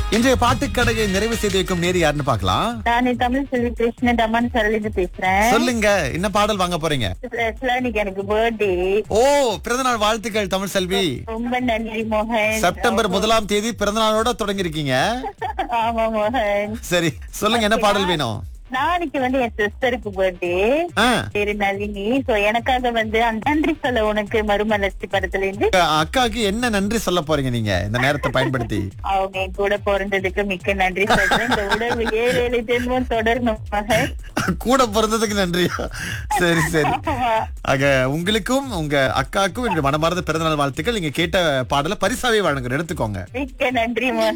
இன்றைய பாட்டுக்கடையை நிறைவு செய்து வைக்கும் நேரு யாருன்னு பார்க்கலாம் நான் தமிழ் செல்வி கிருஷ்ண தமன் சரளிந்து பேசுறேன் சொல்லுங்க என்ன பாடல் வாங்க போறீங்க Actually, இன்னைக்கு எனக்கு பர்த்டே ஓ பிறந்தநாள் வாழ்த்துக்கள் தமிழ் செல்வி ரொம்ப நன்றி மோகன் செப்டம்பர் முதலாம் தேதி பிறந்தநாளோட தொடங்கி இருக்கீங்க ஆமா மோகன் சரி சொல்லுங்க என்ன பாடல் வேணும் நாளைக்கு வந்து என் சிஸ்டருக்கு பர்த்டே ஆ, பேரு நளினி சோ எனக்காக வந்து அந்த நன்றி சொல்ல உனக்கு மறுமலர்ச்சி படத்துல இருந்து அக்காவுக்கு என்ன நன்றி சொல்ல போறீங்க நீங்க இந்த நேரத்தை பயன்படுத்தி அவங்க என் கூட பிறந்ததுக்கு மிக்க நன்றி சொல்றேன் இந்த உணர்வு ஏழு ஏழு ஜென்மம் தொடரணும் மகன் கூட பிறந்ததுக்கு நன்றி சரி சரி ஆமா. ஆக உங்களுக்கும் உங்க அக்காவுக்கும் என்னுடைய மனமார்ந்த பிறந்தநாள் வாழ்த்துக்கள் நீங்க கேட்ட பாடல பரிசாவே வழங்குறேன் எடுத்துக்கோங்க மிக்க நன்றி மோகன்